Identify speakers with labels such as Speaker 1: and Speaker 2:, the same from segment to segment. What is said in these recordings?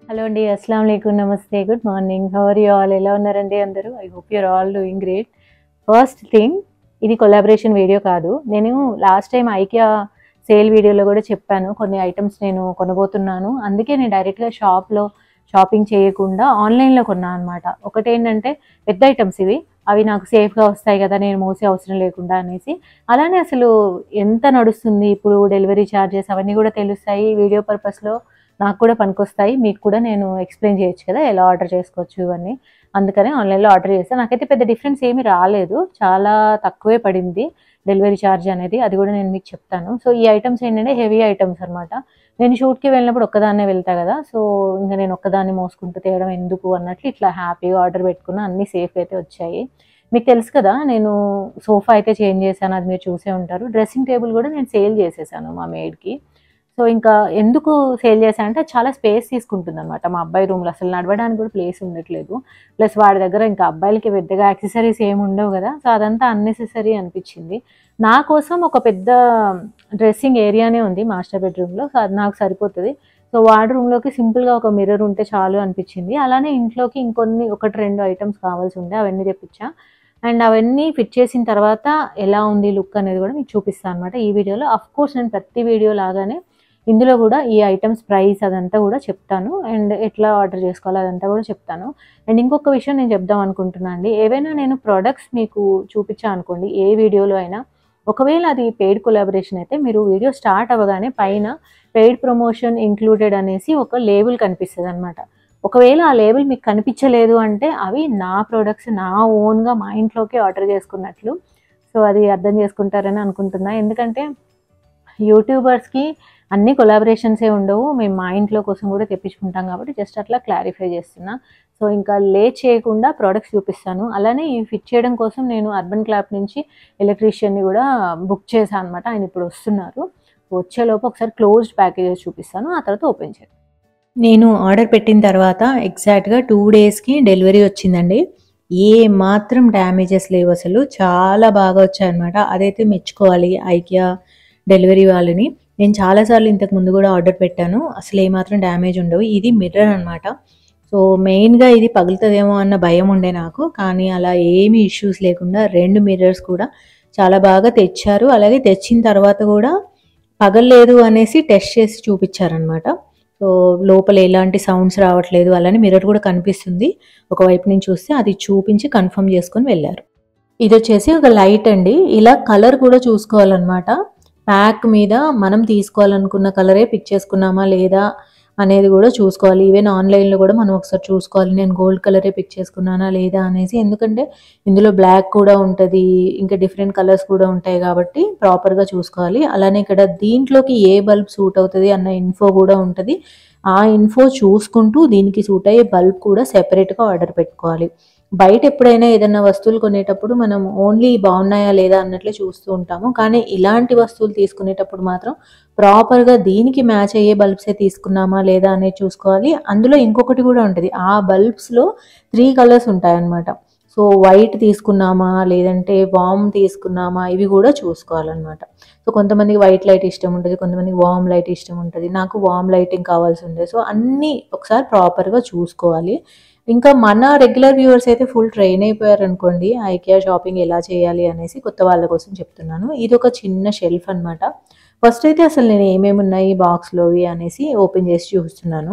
Speaker 1: hello అండి అస్సలం అయికం నమస్తే good morning how are you all ఎలా ఉన్నారండి అందరూ I hope you're all doing great first thing ఇది కొలాబరేషన్ వీడియో కాదు నేను లాస్ట్ టైం ఐకియా సేల్ వీడియోలో కూడా చెప్పాను కొన్ని ఐటమ్స్ నేను కొనబోతున్నాను అందుకే నేను డైరెక్ట్గా షాప్లో షాపింగ్ చేయకుండా ఆన్లైన్లో కొన్నాను అనమాట ఒకటి ఏంటంటే పెద్ద ఐటమ్స్ ఇవి అవి నాకు సేఫ్గా వస్తాయి కదా నేను మోసే అవసరం లేకుండా అనేసి అలానే అసలు ఎంత నడుస్తుంది ఇప్పుడు డెలివరీ ఛార్జెస్ అవన్నీ కూడా తెలుస్తాయి వీడియో పర్పస్లో నాకు కూడా పనికొస్తాయి మీకు కూడా నేను ఎక్స్ప్లెయిన్ చేయొచ్చు కదా ఎలా ఆర్డర్ చేసుకోవచ్చు ఇవన్నీ అందుకనే ఆన్లైన్లో ఆర్డర్ చేస్తాను నాకైతే పెద్ద డిఫరెన్స్ ఏమీ రాలేదు చాలా తక్కువే పడింది డెలివరీ ఛార్జ్ అనేది అది కూడా నేను మీకు చెప్తాను సో ఈ ఐటమ్స్ ఏంటంటే హెవీ ఐటమ్స్ అనమాట నేను షూట్కి వెళ్ళినప్పుడు ఒక్కదాన్నే వెళ్తా కదా సో ఇంకా నేను ఒక్కదాన్ని మోసుకుంటూ తేయడం ఎందుకు అన్నట్లు ఇట్లా హ్యాపీగా ఆర్డర్ పెట్టుకున్నా అన్ని సేఫ్ అయితే వచ్చాయి మీకు తెలుసు కదా నేను సోఫా అయితే చేంజ్ చేశాను అది మీరు చూసే ఉంటారు డ్రెస్సింగ్ టేబుల్ కూడా నేను సేల్ చేసేసాను మా మేడ్కి సో ఇంకా ఎందుకు సేల్ చేశానంటే చాలా స్పేస్ తీసుకుంటుంది అనమాట మా అబ్బాయి రూమ్లో అసలు నడవడానికి కూడా ప్లేస్ ఉండట్లేదు ప్లస్ వాడి దగ్గర ఇంకా అబ్బాయిలకి పెద్దగా యాక్సెసరీస్ ఏమి ఉండవు కదా సో అదంతా అన్నెసెసరీ అనిపించింది నా కోసం ఒక పెద్ద డ్రెస్సింగ్ ఏరియానే ఉంది మాస్టర్ బెడ్రూమ్లో సో అది నాకు సరిపోతుంది సో వాడి రూమ్లోకి సింపుల్గా ఒక మిర్రర్ ఉంటే చాలు అనిపించింది అలానే ఇంట్లోకి ఇంకొన్ని ఒకటి రెండు ఐటమ్స్ కావాల్సి ఉండే అవన్నీ తెప్పించా అండ్ అవన్నీ ఫిట్ చేసిన తర్వాత ఎలా ఉంది లుక్ అనేది కూడా మీకు చూపిస్తాను అనమాట ఈ వీడియోలో అఫ్ కోర్స్ నేను ప్రతి వీడియో లాగానే ఇందులో కూడా ఈ ఐటమ్స్ ప్రైస్ అదంతా కూడా చెప్తాను అండ్ ఎట్లా ఆర్డర్ చేసుకోవాలో అదంతా కూడా చెప్తాను అండ్ ఇంకొక విషయం నేను చెప్దాం అనుకుంటున్నాను అండి ఏవైనా నేను ప్రోడక్ట్స్ మీకు చూపించా అనుకోండి ఏ వీడియోలో అయినా ఒకవేళ అది పెయిడ్ కొలాబరేషన్ అయితే మీరు వీడియో స్టార్ట్ అవ్వగానే పైన పెయిడ్ ప్రమోషన్ ఇంక్లూడెడ్ అనేసి ఒక లేబుల్ కనిపిస్తుంది అనమాట ఒకవేళ ఆ లేబుల్ మీకు కనిపించలేదు అంటే అవి నా ప్రోడక్ట్స్ నా ఓన్గా మా ఇంట్లోకి ఆర్డర్ చేసుకున్నట్లు సో అది అర్థం చేసుకుంటారని అనుకుంటున్నా ఎందుకంటే యూట్యూబర్స్కి అన్ని కొలాబరేషన్సే ఉండవు మేము మా ఇంట్లో కోసం కూడా తెప్పించుకుంటాం కాబట్టి జస్ట్ అట్లా క్లారిఫై చేస్తున్నా సో ఇంకా లేట్ చేయకుండా ప్రోడక్ట్స్ చూపిస్తాను అలానే ఇవి ఫిట్ చేయడం కోసం నేను అర్బన్ క్లాప్ నుంచి ఎలక్ట్రీషియన్ని కూడా బుక్ చేశాను అనమాట ఆయన ఇప్పుడు వస్తున్నారు వచ్చేలోపు ఒకసారి క్లోజ్డ్ ప్యాకేజెస్ చూపిస్తాను ఆ తర్వాత ఓపెన్ చేస్తాను నేను ఆర్డర్ పెట్టిన తర్వాత ఎగ్జాక్ట్గా టూ డేస్కి డెలివరీ వచ్చిందండి ఏ మాత్రం డ్యామేజెస్ లేవు అసలు చాలా బాగా వచ్చాయన్నమాట అదైతే మెచ్చుకోవాలి ఐకియా డెలివరీ వాళ్ళని నేను చాలాసార్లు ఇంతకు ముందు కూడా ఆర్డర్ పెట్టాను అసలు ఏమాత్రం డ్యామేజ్ ఉండవు ఇది మిర్రర్ అనమాట సో మెయిన్గా ఇది పగులుతుందేమో అన్న భయం ఉండే నాకు కానీ అలా ఏమీ ఇష్యూస్ లేకుండా రెండు మిర్రర్స్ కూడా చాలా బాగా తెచ్చారు అలాగే తెచ్చిన తర్వాత కూడా పగలలేదు అనేసి టెస్ట్ చేసి చూపించారనమాట సో లోపల ఎలాంటి సౌండ్స్ రావట్లేదు అలానే మిర్రర్ కూడా కనిపిస్తుంది ఒకవైపు నుంచి చూస్తే అది చూపించి కన్ఫర్మ్ చేసుకొని వెళ్ళారు ఇది వచ్చేసి ఒక లైట్ అండి ఇలా కలర్ కూడా చూసుకోవాలన్నమాట ప్యాక్ మీద మనం తీసుకోవాలనుకున్న కలరే పిక్ చేసుకున్నామా లేదా అనేది కూడా చూసుకోవాలి ఈవెన్ ఆన్లైన్లో కూడా మనం ఒకసారి చూసుకోవాలి నేను గోల్డ్ కలరే పిక్ చేసుకున్నానా లేదా అనేసి ఎందుకంటే ఇందులో బ్లాక్ కూడా ఉంటుంది ఇంకా డిఫరెంట్ కలర్స్ కూడా ఉంటాయి కాబట్టి ప్రాపర్గా చూసుకోవాలి అలానే ఇక్కడ దీంట్లోకి ఏ బల్బ్ సూట్ అవుతుంది అన్న ఇన్ఫో కూడా ఉంటుంది ఆ ఇన్ఫో చూసుకుంటూ దీనికి సూట్ అయ్యే బల్బ్ కూడా సెపరేట్గా ఆర్డర్ పెట్టుకోవాలి బయట ఎప్పుడైనా ఏదైనా వస్తువులు కొనేటప్పుడు మనం ఓన్లీ బాగున్నాయా లేదా అన్నట్లే చూస్తూ ఉంటాము కానీ ఇలాంటి వస్తువులు తీసుకునేటప్పుడు మాత్రం ప్రాపర్గా దీనికి మ్యాచ్ అయ్యే బల్బ్సే తీసుకున్నామా లేదా అనేది చూసుకోవాలి అందులో ఇంకొకటి కూడా ఉంటుంది ఆ బల్బ్స్లో త్రీ కలర్స్ ఉంటాయన్నమాట సో వైట్ తీసుకున్నామా లేదంటే వామ్ తీసుకున్నామా ఇవి కూడా చూసుకోవాలన్నమాట సో కొంతమందికి వైట్ లైట్ ఇష్టం ఉంటుంది కొంతమందికి వామ్ లైట్ ఇష్టం ఉంటుంది నాకు వామ్ లైటింగ్ కావాల్సి ఉంటుంది సో అన్నీ ఒకసారి ప్రాపర్గా చూసుకోవాలి ఇంకా మన రెగ్యులర్ వ్యూవర్స్ అయితే ఫుల్ ట్రైన్ అయిపోయారు అనుకోండి ఐకియా షాపింగ్ ఎలా చేయాలి అనేసి కొత్త వాళ్ళ కోసం చెప్తున్నాను ఇది ఒక చిన్న షెల్ఫ్ అనమాట ఫస్ట్ అయితే అసలు నేను ఏమేమి ఉన్నాయి బాక్స్లోవి అనేసి ఓపెన్ చేసి చూస్తున్నాను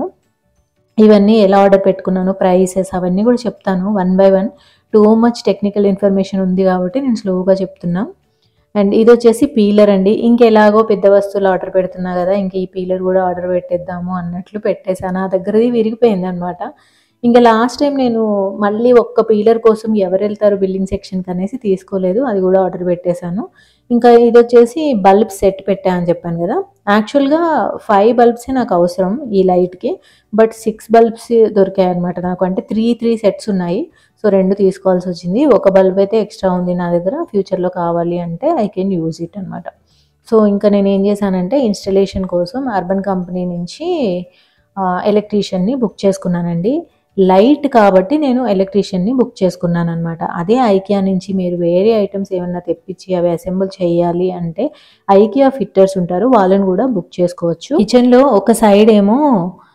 Speaker 1: ఇవన్నీ ఎలా ఆర్డర్ పెట్టుకున్నాను ప్రైసెస్ అవన్నీ కూడా చెప్తాను one by one too much technical information ఉంది కాబట్టి నేను స్లోగా చెప్తున్నా అండ్ ఇది వచ్చేసి పీలర్ అండి ఇంకెలాగో పెద్ద వస్తువులు ఆర్డర్ పెడుతున్నా కదా ఇంక ఈ పీలర్ కూడా ఆర్డర్ పెట్టేద్దాము అన్నట్లు పెట్టేశాను నా దగ్గరది విరిగిపోయింది అనమాట ఇంకా లాస్ట్ టైం నేను మళ్ళీ ఒక్క పీలర్ కోసం ఎవరు వెళ్తారు బిల్డింగ్ సెక్షన్కి అనేసి తీసుకోలేదు అది కూడా ఆర్డర్ పెట్టేశాను ఇంకా ఇది వచ్చేసి బల్బ్ సెట్ పెట్టా అని చెప్పాను కదా యాక్చువల్గా ఫైవ్ బల్బ్సే నాకు అవసరం ఈ లైట్కి బట్ సిక్స్ బల్బ్స్ దొరికాయి అనమాట నాకు అంటే త్రీ త్రీ సెట్స్ ఉన్నాయి సో రెండు తీసుకోవాల్సి వచ్చింది ఒక బల్బ్ అయితే ఎక్స్ట్రా ఉంది నా దగ్గర ఫ్యూచర్లో కావాలి అంటే ఐ కెన్ యూజ్ ఇట్ అనమాట సో ఇంకా నేను ఏం చేశానంటే ఇన్స్టలేషన్ కోసం అర్బన్ కంపెనీ నుంచి ఎలక్ట్రీషియన్ని బుక్ చేసుకున్నానండి లైట్ కాబట్టి నేను ఎలక్ట్రీషియన్ని బుక్ చేసుకున్నాను అనమాట అదే ఐకియా నుంచి మీరు వేరే ఐటమ్స్ ఏమన్నా తెప్పించి అవి అసెంబుల్ చేయాలి అంటే ఐకియా ఫిట్టర్స్ ఉంటారు వాళ్ళని కూడా బుక్ చేసుకోవచ్చు కిచెన్లో ఒక సైడ్ ఏమో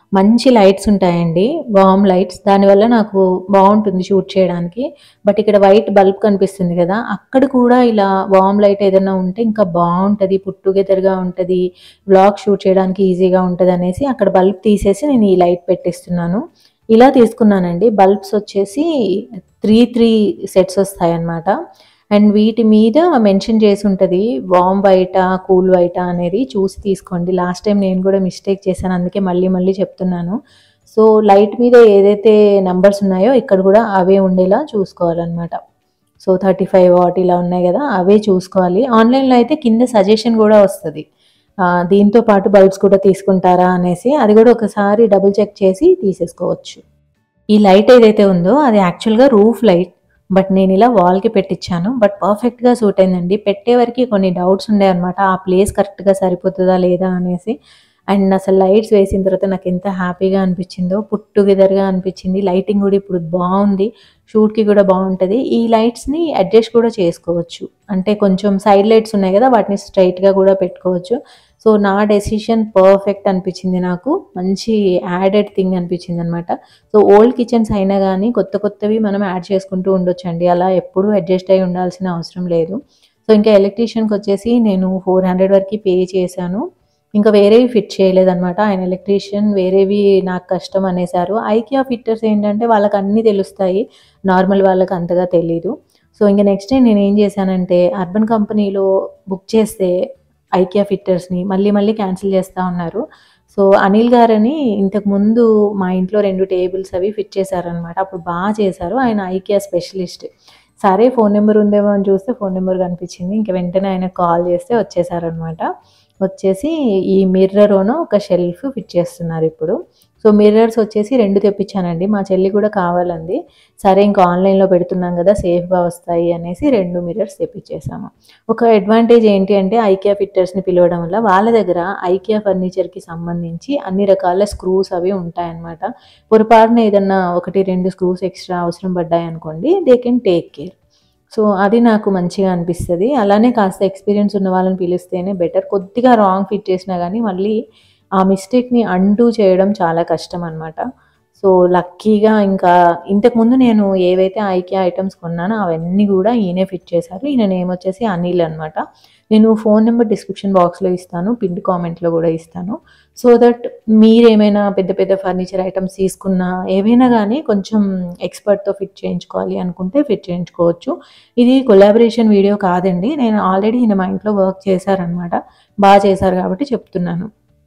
Speaker 1: మంచి లైట్స్ ఉంటాయండి వామ్ లైట్స్ దానివల్ల నాకు బాగుంటుంది షూట్ చేయడానికి బట్ ఇక్కడ వైట్ బల్బ్ కనిపిస్తుంది కదా అక్కడ కూడా ఇలా వామ్ లైట్ ఏదైనా ఉంటే ఇంకా బాగుంటుంది పుట్ టుగెదర్గా ఉంటుంది వ్లాగ్ షూట్ చేయడానికి ఈజీగా ఉంటుంది అనేసి అక్కడ బల్బ్ తీసేసి నేను ఈ లైట్ పెట్టిస్తున్నాను ఇలా తీసుకున్నానండి బల్బ్స్ వచ్చేసి త్రీ త్రీ సెట్స్ వస్తాయి అన్నమాట అండ్ వీటి మీద మెన్షన్ చేసి ఉంటుంది వామ్ వైటా కూల్ వైటా అనేది చూసి తీసుకోండి లాస్ట్ టైం నేను కూడా మిస్టేక్ చేశాను అందుకే మళ్ళీ మళ్ళీ చెప్తున్నాను సో లైట్ మీద ఏదైతే నెంబర్స్ ఉన్నాయో ఇక్కడ కూడా అవే ఉండేలా చూసుకోవాలన్నమాట సో థర్టీ ఫైవ్ వాట్ ఇలా ఉన్నాయి కదా అవే చూసుకోవాలి ఆన్లైన్లో అయితే కింద సజెషన్ కూడా వస్తుంది ఆ, దీంతో పాటు బల్బ్స్ కూడా తీసుకుంటారా అనేసి అది కూడా ఒకసారి డబుల్ చెక్ చేసి తీసేసుకోవచ్చు ఈ లైట్ ఏదైతే ఉందో అది యాక్చువల్గా రూఫ్ లైట్ బట్ నేను ఇలా వాల్కి పెట్టించాను బట్ పర్ఫెక్ట్గా సూట్ అయిందండి పెట్టే వరకు కొన్ని డౌట్స్ ఉండే అనమాట ఆ ప్లేస్ కరెక్ట్గా సరిపోతుందా లేదా అనేసి అండ్ అసలు లైట్స్ వేసిన తర్వాత నాకు ఎంత హ్యాపీగా అనిపించిందో పుట్ టుగెదర్గా అనిపించింది లైటింగ్ కూడా ఇప్పుడు బాగుంది షూట్కి కూడా బాగుంటుంది ఈ లైట్స్ని అడ్జస్ట్ కూడా చేసుకోవచ్చు అంటే కొంచెం సైడ్ లైట్స్ ఉన్నాయి కదా వాటిని స్ట్రైట్గా కూడా పెట్టుకోవచ్చు సో నా డెసిషన్ పర్ఫెక్ట్ అనిపించింది నాకు మంచి యాడెడ్ థింగ్ అనిపించింది అనమాట సో ఓల్డ్ కిచెన్స్ అయినా కానీ కొత్త కొత్తవి మనం యాడ్ చేసుకుంటూ ఉండొచ్చండి అలా ఎప్పుడూ అడ్జస్ట్ అయి ఉండాల్సిన అవసరం లేదు సో ఇంకా ఎలక్ట్రీషియన్కి వచ్చేసి నేను ఫోర్ హండ్రెడ్ వరకు పే చేశాను ఇంకా వేరేవి ఫిట్ చేయలేదన్నమాట ఆయన ఎలక్ట్రీషియన్ వేరేవి నాకు కష్టం అనేసారు ఐకియా ఫిట్టర్స్ ఏంటంటే వాళ్ళకి అన్నీ తెలుస్తాయి నార్మల్ వాళ్ళకి అంతగా తెలీదు సో ఇంకా నెక్స్ట్ టైం నేను ఏం చేశానంటే అర్బన్ కంపెనీలో బుక్ చేస్తే ఐకియా ఫిట్టర్స్ని మళ్ళీ మళ్ళీ క్యాన్సిల్ చేస్తూ ఉన్నారు సో అనిల్ గారని ఇంతకు ముందు మా ఇంట్లో రెండు టేబుల్స్ అవి ఫిట్ చేశారనమాట అప్పుడు బాగా చేశారు ఆయన ఐకియా స్పెషలిస్ట్ సరే ఫోన్ నెంబర్ ఉందేమో అని చూస్తే ఫోన్ నెంబర్ కనిపించింది ఇంకా వెంటనే ఆయన కాల్ చేస్తే వచ్చేసారనమాట వచ్చేసి ఈ మిర్రర్ను ఒక షెల్ఫ్ ఫిట్ చేస్తున్నారు ఇప్పుడు సో మిర్రర్స్ వచ్చేసి రెండు తెప్పించానండి మా చెల్లి కూడా కావాలంది సరే ఇంకా ఆన్లైన్లో పెడుతున్నాం కదా సేఫ్గా వస్తాయి అనేసి రెండు మిర్రర్స్ తెప్పించేసాము ఒక అడ్వాంటేజ్ ఏంటి అంటే ఐకియా ఫిట్టర్స్ని పిలవడం వల్ల వాళ్ళ దగ్గర ఐకియా ఫర్నిచర్కి సంబంధించి అన్ని రకాల స్క్రూస్ అవి ఉంటాయన్నమాట పొరపాటున ఏదన్నా ఒకటి రెండు స్క్రూస్ ఎక్స్ట్రా అవసరం పడ్డాయి అనుకోండి they can take care so అది నాకు మంచిగా అనిపిస్తుంది అలానే కాస్త ఎక్స్పీరియన్స్ ఉన్న వాళ్ళని పిలిస్తేనే బెటర్ కొద్దిగా రాంగ్ ఫిట్ చేసినా కానీ మళ్ళీ ఆ మిస్టేక్ని అండూ చేయడం చాలా కష్టం అనమాట సో లక్కీగా ఇంకా ఇంతకుముందు నేను ఏవైతే ఐకియా ఐటమ్స్ కొన్నానో అవన్నీ కూడా ఈయనే ఫిట్ చేశారు ఈయన నేమ్ వచ్చేసి అనిల్ అనమాట నేను ఫోన్ నెంబర్ డిస్క్రిప్షన్ బాక్స్లో ఇస్తాను పిన్ కామెంట్లో కూడా ఇస్తాను సో దట్ మీరేమైనా పెద్ద పెద్ద ఫర్నిచర్ ఐటమ్స్ తీసుకున్నా ఏవైనా కానీ కొంచెం ఎక్స్పర్ట్తో ఫిట్ చేయించుకోవాలి అనుకుంటే ఫిట్ చేయించుకోవచ్చు ఇది కొలాబరేషన్ వీడియో కాదండి నేను ఆల్రెడీ ఈయన మా ఇంట్లో వర్క్ చేశారనమాట బాగా చేశారు కాబట్టి చెప్తున్నాను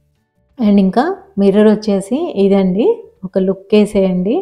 Speaker 1: అండ్ ఇంకా మిర్రర్ వచ్చేసి ఇదండి ఒక లుక్ వేసేయండి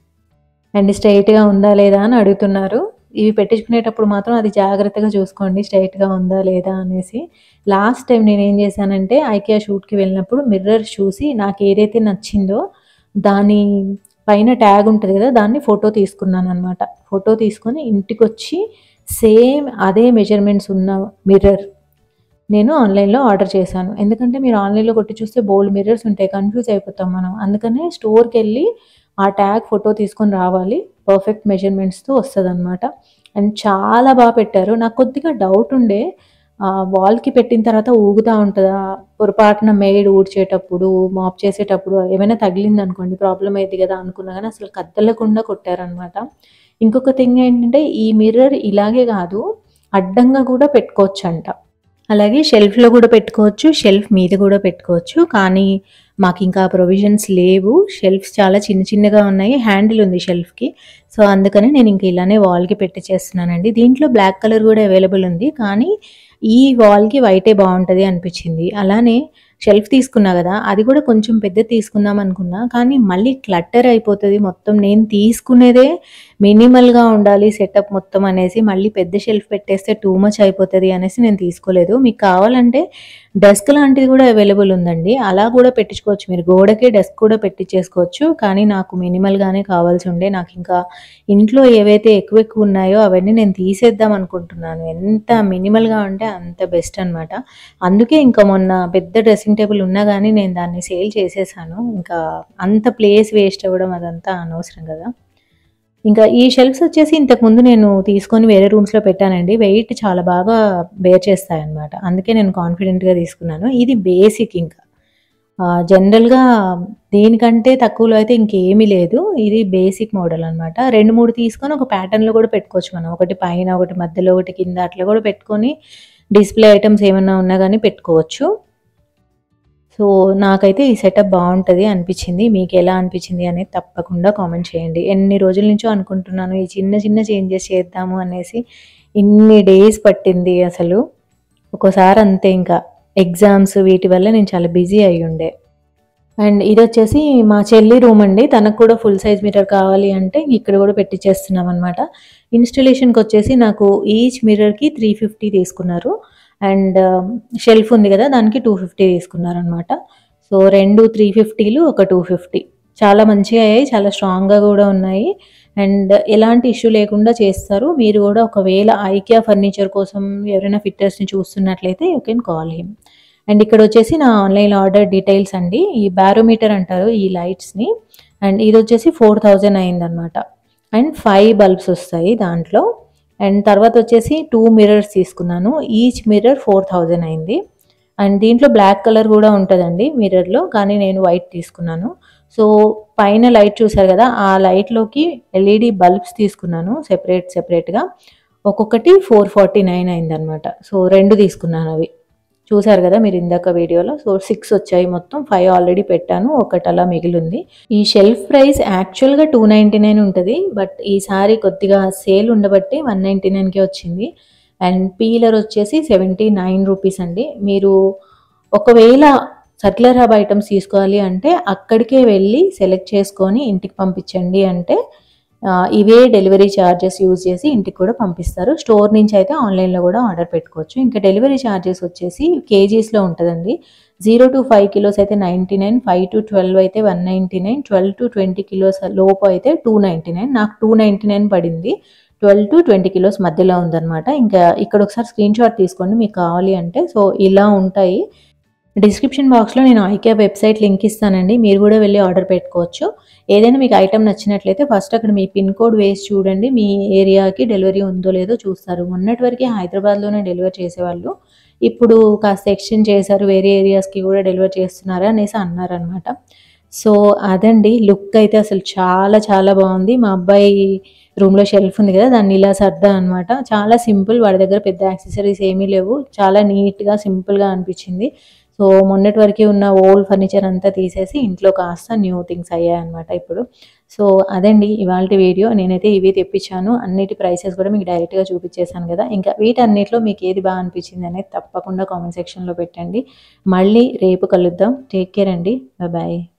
Speaker 1: అండ్ స్ట్రైట్గా ఉందా లేదా అని అడుగుతున్నారు ఇవి పెట్టించుకునేటప్పుడు మాత్రం అది జాగ్రత్తగా చూసుకోండి స్ట్రైట్గా ఉందా లేదా అనేసి లాస్ట్ టైం నేను ఏం చేశానంటే ఐకియా షూట్కి వెళ్ళినప్పుడు మిర్రర్ చూసి నాకు ఏదైతే నచ్చిందో దాని పైన ట్యాగ్ ఉంటుంది కదా దాన్ని ఫోటో తీసుకున్నాను అనమాట ఫోటో తీసుకొని ఇంటికి వచ్చి సేమ్ అదే మెజర్మెంట్స్ ఉన్న మిర్రర్ నేను ఆన్లైన్లో ఆర్డర్ చేశాను ఎందుకంటే మీరు ఆన్లైన్లో కొట్టి చూస్తే బోల్డ్ మిర్రర్స్ ఉంటాయి కన్ఫ్యూజ్ అయిపోతాం మనం అందుకనే స్టోర్కి వెళ్ళి ఆ ట్యాగ్ ఫోటో తీసుకొని రావాలి పర్ఫెక్ట్ మెజర్మెంట్స్తో వస్తుంది అనమాట అండ్ చాలా బాగా పెట్టారు నాకు కొద్దిగా డౌట్ ఉండే వాల్కి పెట్టిన తర్వాత ఊగుతూ ఉంటుందా పొరపాటున మెయిడ్ ఊడ్చేటప్పుడు మాప్ చేసేటప్పుడు ఏమైనా తగిలింది అనుకోండి ప్రాబ్లం అయింది కదా అనుకున్నా కానీ అసలు కదలకుండా కొట్టారనమాట ఇంకొక థింగ్ ఏంటంటే ఈ మిర్రర్ ఇలాగే కాదు అడ్డంగా కూడా పెట్టుకోవచ్చు అంట అలాగే షెల్ఫ్లో కూడా పెట్టుకోవచ్చు షెల్ఫ్ మీద కూడా పెట్టుకోవచ్చు కానీ మాకు ఇంకా ప్రొవిజన్స్ లేవు షెల్ఫ్స్ చాలా చిన్న చిన్నగా ఉన్నాయి హ్యాండిల్ ఉంది షెల్ఫ్కి సో అందుకని నేను ఇంక ఇలానే వాల్కి పెట్టి చేస్తున్నానండి దీంట్లో బ్లాక్ కలర్ కూడా అవైలబుల్ ఉంది కానీ ఈ వాల్కి వైటే బాగుంటుంది అనిపించింది అలానే షెల్ఫ్ తీసుకున్నా కదా అది కూడా కొంచెం పెద్ద తీసుకుందాం అనుకున్నా కానీ మళ్ళీ క్లట్టర్ అయిపోతుంది మొత్తం నేను తీసుకునేదే మినిమల్గా ఉండాలి సెటప్ మొత్తం అనేసి మళ్ళీ పెద్ద షెల్ఫ్ పెట్టేస్తే టూ మచ్ అయిపోతుంది అనేసి నేను తీసుకోలేదు మీకు కావాలంటే డెస్క్ లాంటిది కూడా అవైలబుల్ ఉందండి అలా కూడా పెట్టించుకోవచ్చు మీరు గోడకే డెస్క్ కూడా పెట్టించేసుకోవచ్చు కానీ నాకు మినిమల్గానే కావాల్సి ఉండే నాకు ఇంకా ఇంట్లో ఏవైతే ఎక్కువ ఎక్కువ ఉన్నాయో అవన్నీ నేను తీసేద్దాం అనుకుంటున్నాను ఎంత మినిమల్గా ఉంటే అంత బెస్ట్ అనమాట అందుకే ఇంకా మొన్న పెద్ద డ్రెస్సింగ్ టేబుల్ ఉన్నా కానీ నేను దాన్ని సేల్ చేసేసాను ఇంకా అంత ప్లేస్ వేస్ట్ అవ్వడం అదంతా అనవసరం కదా ఇంకా ఈ షెల్ఫ్స్ వచ్చేసి ఇంతకుముందు నేను తీసుకొని వేరే రూమ్స్లో పెట్టానండి వెయిట్ చాలా బాగా బేర్ చేస్తాయి అనమాట అందుకే నేను కాన్ఫిడెంట్గా తీసుకున్నాను ఇది బేసిక్ ఇంకా జనరల్గా దీనికంటే తక్కువలో అయితే ఇంకేమీ లేదు ఇది బేసిక్ మోడల్ అనమాట రెండు మూడు తీసుకొని ఒక ప్యాటర్న్లో కూడా పెట్టుకోవచ్చు మనం ఒకటి పైన ఒకటి మధ్యలో ఒకటి కింద అట్లా కూడా పెట్టుకొని డిస్ప్లే ఐటమ్స్ ఏమన్నా ఉన్నా కానీ పెట్టుకోవచ్చు సో నాకైతే ఈ సెటప్ బాగుంటుంది అనిపించింది మీకు ఎలా అనిపించింది అనేది తప్పకుండా కామెంట్ చేయండి ఎన్ని రోజుల నుంచో అనుకుంటున్నాను ఈ చిన్న చిన్న చేంజెస్ చేద్దాము అనేసి ఇన్ని డేస్ పట్టింది అసలు ఒక్కోసారి అంతే ఇంకా ఎగ్జామ్స్ వీటి వల్ల నేను చాలా బిజీ అయి ఉండే అండ్ ఇది వచ్చేసి మా చెల్లి రూమ్ అండి తనకు కూడా ఫుల్ సైజ్ మీటర్ కావాలి అంటే ఇక్కడ కూడా పెట్టించేస్తున్నాం అనమాట ఇన్స్టలేషన్కి వచ్చేసి నాకు ఈచ్ మిర్రర్కి త్రీ ఫిఫ్టీ తీసుకున్నారు అండ్ షెల్ఫ్ ఉంది కదా దానికి టూ ఫిఫ్టీ తీసుకున్నారు అనమాట సో రెండు త్రీ ఫిఫ్టీలు ఒక టూ ఫిఫ్టీ చాలా మంచిగా అయ్యాయి చాలా స్ట్రాంగ్గా కూడా ఉన్నాయి అండ్ ఎలాంటి ఇష్యూ లేకుండా చేస్తారు మీరు కూడా ఒకవేళ ఐకియా ఫర్నిచర్ కోసం ఎవరైనా ఫిట్టర్స్ని చూస్తున్నట్లయితే you can call him and ఇక్కడ వచ్చేసి నా ఆన్లైన్ ఆర్డర్ డీటెయిల్స్ అండి ఈ బ్యారోమీటర్ అంటారు ఈ లైట్స్ని అండ్ ఇది వచ్చేసి ఫోర్ థౌజండ్ అయిందనమాట అండ్ ఫైవ్ బల్బ్స్ వస్తాయి దాంట్లో అండ్ తర్వాత వచ్చేసి టూ మిర్రర్స్ తీసుకున్నాను ఈచ్ మిర్రర్ ఫోర్ థౌజండ్ అయింది అండ్ దీంట్లో బ్లాక్ కలర్ కూడా ఉంటుందండి మిర్రర్లో కానీ నేను వైట్ తీసుకున్నాను సో పైన లైట్ చూసారు కదా ఆ లైట్లోకి ఎల్ఈడి బల్బ్స్ తీసుకున్నాను సెపరేట్ సెపరేట్గా ఒక్కొక్కటి ఫోర్ ఫార్టీ నైన్ అయిందనమాట సో రెండు తీసుకున్నాను అవి చూసారు కదా మీరు ఇందాక వీడియోలో సో సిక్స్ వచ్చాయి మొత్తం ఫైవ్ ఆల్రెడీ పెట్టాను ఒకటి అలా మిగిలింది ఈ షెల్ఫ్ ప్రైస్ యాక్చువల్గా టూ నైంటీ నైన్ ఉంటుంది బట్ ఈసారి కొద్దిగా సేల్ ఉండబట్టి వన్ నైంటీ నైన్కే వచ్చింది అండ్ పీలర్ వచ్చేసి సెవెంటీ నైన్ రూపీస్ అండి మీరు ఒకవేళ సర్క్యులర్ హబ్ ఐటమ్స్ తీసుకోవాలి అంటే అక్కడికే వెళ్ళి సెలెక్ట్ చేసుకొని ఇంటికి పంపించండి అంటే ఆ, ఇవే డెలివరీ ఛార్జెస్ యూజ్ చేసి ఇంటికి కూడా పంపిస్తారు స్టోర్ నుంచి అయితే ఆన్లైన్లో కూడా ఆర్డర్ పెట్టుకోవచ్చు ఇంకా డెలివరీ ఛార్జెస్ వచ్చేసి కేజీస్లో ఉంటుందండి జీరో టు ఫైవ్ కిలోస్ అయితే ninety nine five to twelve అయితే one ninety nine twelve to twenty kilos లోపు అయితే టూ నైంటీ నైన్ నాకు టూ నైంటీ నైన్ పడింది ట్వెల్వ్ టు ట్వంటీ కిలోస్ మధ్యలో ఉందన్నమాట ఇంకా ఇక్కడ ఒకసారి స్క్రీన్ షాట్ తీసుకోండి మీకు కావాలి అంటే సో ఇలా ఉంటాయి డిస్క్రిప్షన్ బాక్స్లో నేను ఐకియా వెబ్సైట్ లింక్ ఇస్తానండి మీరు కూడా వెళ్ళి ఆర్డర్ పెట్టుకోవచ్చు ఏదైనా మీకు ఐటమ్ నచ్చినట్లయితే ఫస్ట్ అక్కడ మీ పిన్ కోడ్ వేసి చూడండి మీ ఏరియాకి డెలివరీ ఉందో లేదో చూస్తారు మొన్నటి వరకు హైదరాబాద్లోనే డెలివరీ చేసేవాళ్ళు ఇప్పుడు కాస్త ఎక్స్టెండ్ చేశారు వేరే ఏరియాస్కి కూడా డెలివరీ చేస్తున్నారు అనేసి అన్నారనమాట సో అదండి లుక్ అయితే అసలు చాలా చాలా బాగుంది మా అబ్బాయి రూమ్లో షెల్ఫ్ ఉంది కదా దాన్ని ఇలా సర్దా అనమాట చాలా సింపుల్ వాడి దగ్గర పెద్ద యాక్సెసరీస్ ఏమీ లేవు చాలా నీట్గా సింపుల్గా అనిపించింది సో మొన్నటి వరకు ఉన్న ఓల్డ్ ఫర్నిచర్ అంతా తీసేసి ఇంట్లో కాస్త న్యూ థింగ్స్ అయ్యాయి అనమాట ఇప్పుడు సో అదండి ఇవాళ వీడియో నేనైతే ఇవి తెప్పించాను అన్నిటి ప్రైసెస్ కూడా మీకు డైరెక్ట్గా చూపించేశాను కదా ఇంకా వీటన్నిటిలో మీకు ఏది బాగా అనిపించింది అనేది తప్పకుండా కామెంట్ సెక్షన్లో పెట్టండి మళ్ళీ రేపు కలుద్దాం టేక్ కేర్ అండి బాయ్